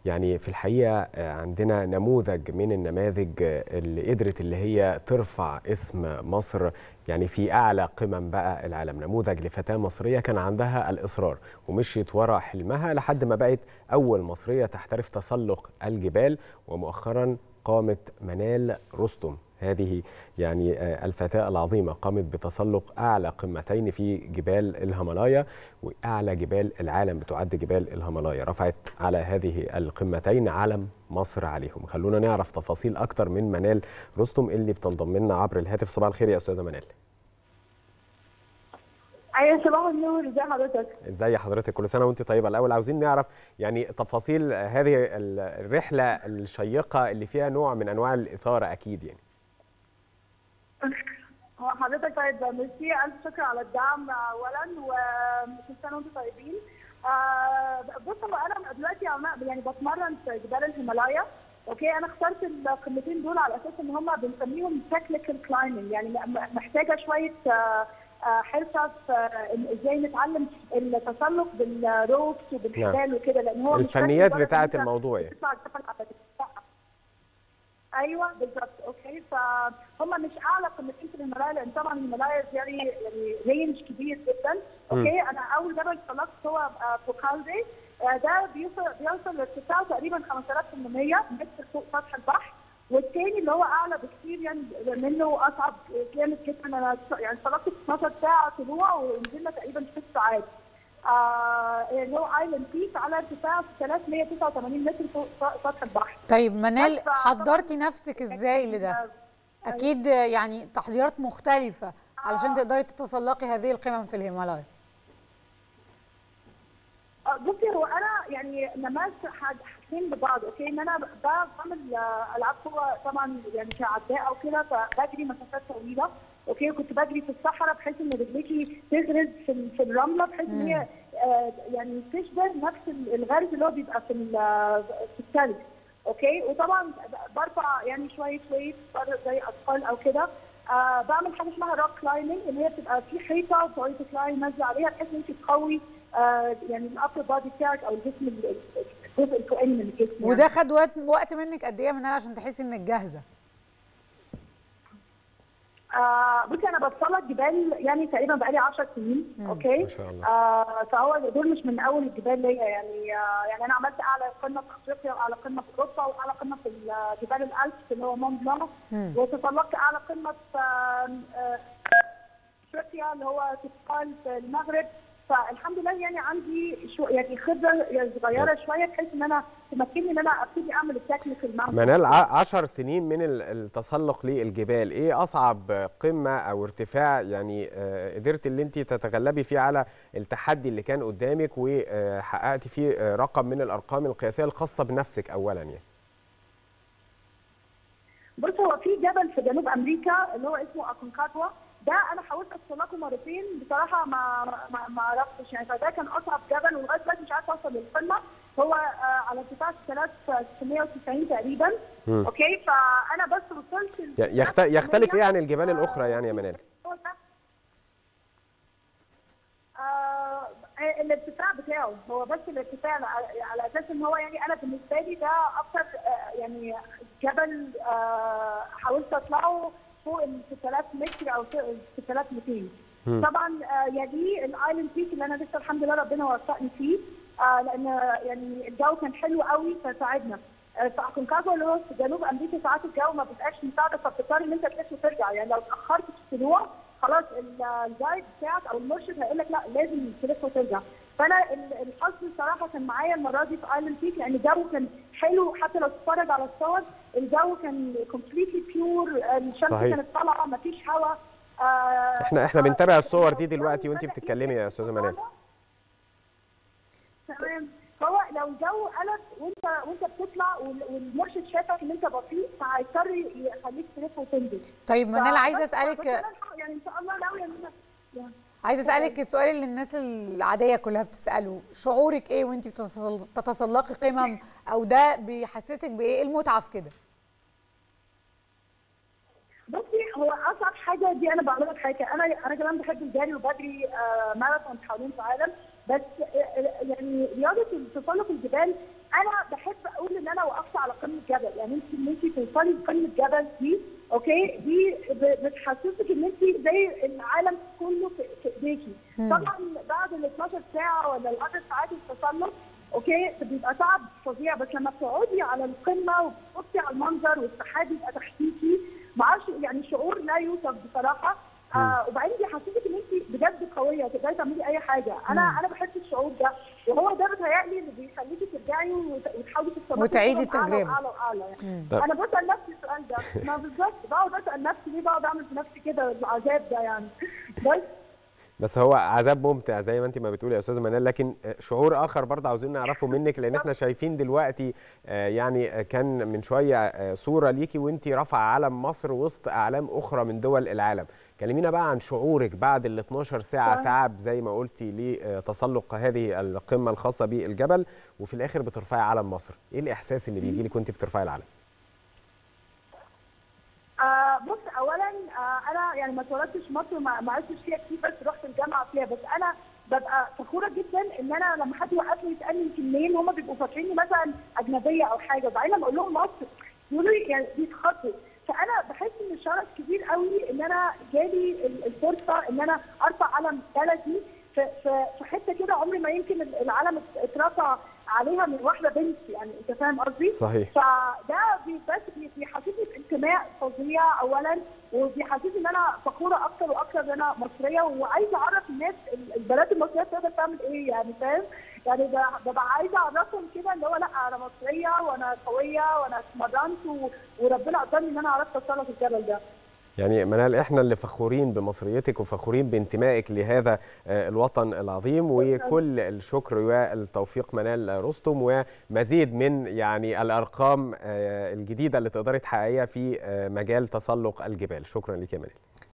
يعني في الحقيقة عندنا نموذج من النماذج اللي قدرت اللي هي ترفع اسم مصر يعني في أعلى قمم بقى العالم نموذج لفتاة مصرية كان عندها الإصرار ومشيت ورا حلمها لحد ما بقت أول مصرية تحترف تسلق الجبال ومؤخرا قامت منال رستم هذه يعني الفتاة العظيمة قامت بتسلق أعلى قمتين في جبال الهيمالايا وأعلى جبال العالم بتعد جبال الهيمالايا رفعت على هذه القمتين علم مصر عليهم خلونا نعرف تفاصيل أكتر من منال رستم اللي بتنضم لنا عبر الهاتف صباح الخير يا أستاذة منال ايوه صباح النور ازي حضرتك ازي حضرتك كل سنه وانت طيبه الاول عاوزين نعرف يعني تفاصيل هذه الرحله الشيقه اللي فيها نوع من انواع الاثاره اكيد يعني هو حضرتك طيب ميرسي الف شكر على الدعم اولا وكل سنه وانتم طيبين آه بص هو انا دلوقتي يعني بتمرن في جبال الهيمالايا اوكي انا اخترت القمتين دول على اساس ان هم بنسميهم تكنيكال كلايمنج يعني محتاجه شويه آه حرفه في ازاي نتعلم التسلق بالروبس وبالحبال وكده لان هو الفنيات بتاعه الموضوع يعني ايوه بالظبط اوكي فهم مش اعلى قمتين في الهيمالايا لان طبعا الهيمالايا يعني يعني رينج كبير جدا اوكي انا اول جبل طلقت هو بوكالدي ده بيوصل بيوصل لارتفاع تقريبا 5800 متر فوق سطح البحر والتاني اللي هو اعلى بكتير يعني منه اصعب جامد جدا انا يعني طلقت 12 ساعه طلوع ونزلنا تقريبا 6 ساعات اللي هو ايلاند بيك على ارتفاع 389 متر فوق سطح البحر طيب منال حضرتي نفسك ازاي لده؟ اكيد يعني تحضيرات مختلفه علشان تقدري تتسلقي هذه القمم في الهيمالايا بصي هو انا يعني لمست حاجتين ببعض اوكي ان انا بعمل العاب قوه طبعا يعني كعداء او كده فبجري مسافات طويله اوكي وكنت بجري في الصحراء بحيث ان رجليكي تغرز في في الرمله بحيث ان هي آه يعني تشبه نفس الغرز اللي هو بيبقى في في الثلج اوكي وطبعا برفع يعني شويه ويت زي اثقال او كده آه بعمل حاجه اسمها روك كلايمنج اللي هي بتبقى في حيطه وتقعدي تطلعي نازله عليها بحيث ان انت تقوي آه يعني الابر بادي بتاعك او الجسم الجزء الفوقاني من الجسم وده يعني. خد وقت وقت منك قد ايه منال عشان تحسي انك جاهزه؟ آه بصي انا بتسلق جبال يعني تقريبا بقالي 10 سنين مم. اوكي ما شاء الله. آه فهو دول مش من اول الجبال ليا يعني آه يعني انا عملت اعلى قمه في افريقيا واعلى قمه في اوروبا واعلى قمه في جبال الالبس اللي هو مون بلانك وتسلقت اعلى قمه في آه افريقيا اللي هو تسقال في المغرب فالحمد لله يعني عندي شو يعني خبره صغيره شويه بحيث ان انا تمكنني ان انا ابتدي اعمل التكنيكال مع منال 10 سنين من التسلق للجبال ايه اصعب قمه او ارتفاع يعني قدرت اللي انت تتغلبي فيه على التحدي اللي كان قدامك وحققتي فيه رقم من الارقام القياسيه الخاصه بنفسك اولا يعني بص هو في جبل في جنوب امريكا اللي هو اسمه اكونكاكوا ده انا حاولت اتسلقه مرتين بصراحه ما ما, ما عرفتش يعني فده كان اصعب جبل ولغايه دلوقتي مش عارفه اوصل للقمه هو آه على ارتفاع 3690 تقريبا مم. اوكي فانا بس وصلت يخت... يختلف ايه عن الجبال الاخرى يعني يا منال؟ آه الارتفاع بتاعه هو بس الارتفاع على اساس ان هو يعني انا بالنسبه لي ده اكتر آه يعني جبل آه حاولت اطلعه فوق ال 6000 متر او 6200 طبعا آه يليه الايلاند بيك اللي انا لسه الحمد لله ربنا وفقني فيه آه لان يعني الجو كان حلو قوي فساعدنا آه في اكونكاجو اللي هو في جنوب امريكا ساعات الجو ما بيبقاش مساعده فبتضطر ان انت تلف وترجع يعني لو اتاخرت في الطلوع خلاص الجايد بتاعك او المرشد هيقول لك لا لازم تلف وترجع فانا الحظ الصراحه كان معايا المره دي في ايلاند بيك لان الجو كان حلو حتى لو تتفرج على الصور الجو كان كومبليتلي بيور الشمس صحيح. كانت طالعه ما فيش هواء آه احنا احنا بنتابع الصور دي دلوقتي وانت بتتكلمي يا استاذه منال تمام هو لو الجو قلب وانت وانت بتطلع والمرشد شافك ان انت بطيء فهيضطر يخليك تلف وتنزل طيب منال عايزه اسالك يعني ان شاء الله ناويه ان انا عايزه اسالك السؤال اللي الناس العاديه كلها بتساله شعورك ايه وانت بتتسلقي قمم او ده بيحسسك بايه المتعه في كده بصي هو اصعب حاجه دي انا بعملها في حياتي انا انا كمان بحب الجري وبجري آه ماراثون حوالين العالم بس آه يعني رياضه تسلق الجبال انا بحب ان انا وقفت على قمه جبل يعني انت ان انت توصلي لقمه جبل دي اوكي دي ب- بتحسسك ان انت زي العالم كله في في ايديكي طبعا بعد ال 12 ساعه ولا ال 10 ساعات التسلق اوكي بيبقى تعب فظيع بس لما بتقعدي على القمه وبتبصي على المنظر والسحاب يبقى تحتيكي معرفش يعني شعور لا يوصف بصراحه آه وبعدين بيحسسك ان انت بجد قويه تقدري تعملي اي حاجه انا انا بحس الشعور ده وهو ده بيتهيألي اللي بيخليكي ترجعي وت- وتحاولي تتصرفي وتعيدي كده أعلى التجربة. واعلى واعلى يعني. طب. انا بسال نفسي السؤال ده ما بالظبط بقعد اسال نفسي ليه بقعد اعمل في نفسي كده العذاب ده يعني بس بس هو عذاب ممتع زي ما انت ما بتقولي يا استاذه منال لكن شعور اخر برضه عاوزين نعرفه منك لان احنا شايفين دلوقتي آه، يعني آه، كان من شويه آه، صوره ليكي وانت رافعه علم مصر وسط اعلام اخرى من دول العالم كلمينا بقى عن شعورك بعد ال 12 ساعه طيب. تعب زي ما قلتي لتسلق هذه القمه الخاصه بالجبل وفي الاخر بترفعي علم مصر ايه الاحساس اللي بيجي لك وانت بترفعي العلم آه بص اولا آه انا يعني ما اتولدتش في مصر وما ما عشتش فيها كتير بس رحت الجامعه فيها بس انا ببقى فخوره جدا ان انا لما حد يوقفني يسالني انت منين هم بيبقوا فاكريني مثلا اجنبيه او حاجه وبعدين لما اقول لهم مصر يقولوا لي يعني بيتخضوا فانا بحس ان الشرف كبير قوي ان انا جالي ال- الفرصه ان انا ارفع علم بلدي في في في حته كده عمري ما يمكن العلم اترفع عليها من واحده بنت يعني انت فاهم قصدي؟ صحيح فده بي- بس بي- بيحسسني بانتماء فظيع اولا وبيحسسني ان انا فخوره اكتر واكتر ان انا مصريه وعايزه اعرف الناس ال- البنات المصريه تقدر تعمل ايه يعني فاهم؟ يعني ب- ببقى عايزه اعرفهم كده اللي هو لا انا مصريه وانا قويه وانا اتمرنت و- وربنا قدرني ان انا عرفت اتسلق الجبل ده. يعني منال احنا اللي فخورين بمصريتك وفخورين بانتمائك لهذا آه، الوطن العظيم وكل الشكر والتوفيق منال رستم ومزيد من يعني الارقام آه، الجديده اللي تقدري تحققيها في آه، مجال تسلق الجبال شكرا لك يا منال